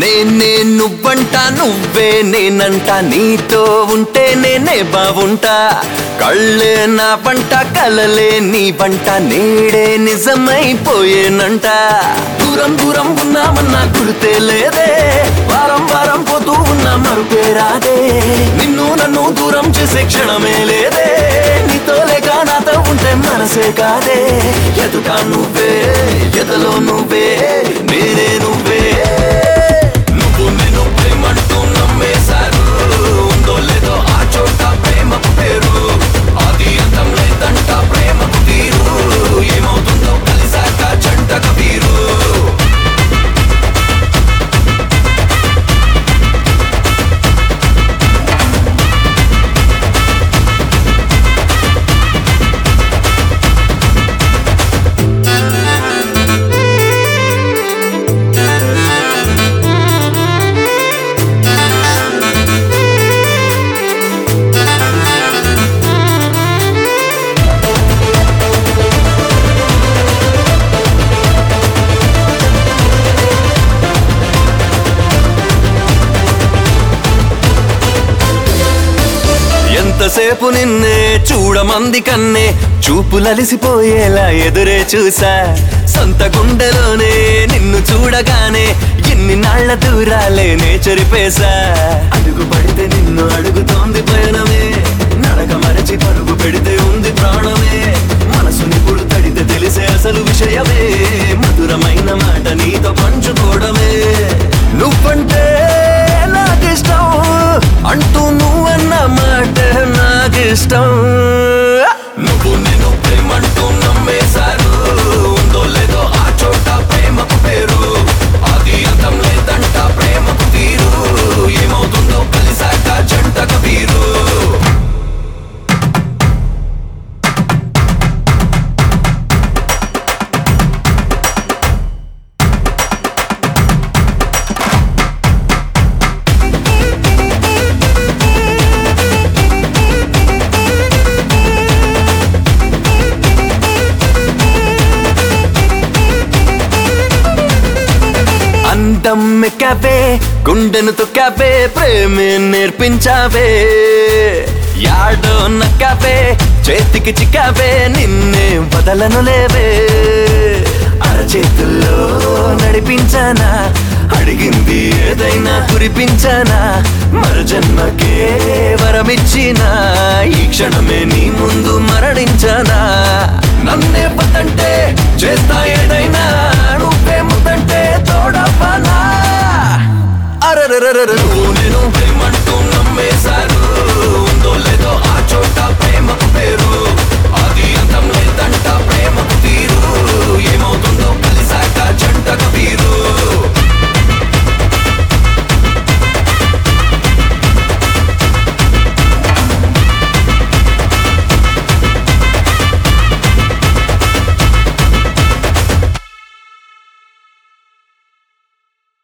నేనే నువ్వంట నువ్వే నేనంట నీతో ఉంటే నేనే బావుంటా కళ్ళే నా పంట కలలే నీ పంట నేడే నిజమైపోయేనంట దూరం దూరం ఉన్నామన్నా గుర్తే లేదే వారం వారం పోతూ ఉన్నా మరుపే రాదే నిన్ను నన్ను దూరం చేసే క్షణమే లేదే నీతో లేక నాతో ఉంటే మనసే కాదే ఎదుట నువ్వే ఎదలో నువ్వే నేనే నువ్వే నువ్వు నేను ప్రేమంటూ నమ్మేశారు ఉందో లేదో ఆ చోట ప్రేమకు పేరు అది అంతం లేదంట ప్రేమకు తీరు ఏమవుతుందో కలిసాక జంట కబీరు ఎంతసేపు నిన్నే చూడమంది కన్నే చూపులలిసిపోయేలా ఎదురే చూసా సొంత గుండెలోనే నిన్ను చూడగానే ఎన్ని నాళ్ల దూరాలేనే చెరిపేశా అడుగు పడితే నిన్ను అడుగుతోంది పయనమే నడక మరచి పరుగు పెడితే ఉంది ప్రాణమే మనసుని పుడు తడితే తెలిసే అసలు విషయమే మధురమైన మాట నీతో పంచుకోవడమే నువ్వంటే నాకిష్టం అంటూ నువ్వన్న మాట నాకిష్టం నువ్వు నేను ప్రేమంటూ నమ్మేశారు ఉందో లేదో ఆ చోట ప్రేమకు పేరు అది అంతం లేదంట ప్రేమకు తీరు ఏమవుతుందో కలిసాక జంట కబీరు అందం మెక్కవే గుండెను తొక్కవే ప్రేమే నేర్పించావే యాడో నక్కవే చేతికి చిక్కవే నిన్నే వదలను లేవే అరచేతుల్లో నడిపించానా అడిగింది ఏదైనా కురిపించానా మరు జన్మకే వరమిచ్చినా ఈ క్షణమే నీ ముందు మరణించానా నన్నే పతంటే చేస్తా ఏదైనా నువ్వే ముద్దంటే తోడపనా అరరరరరు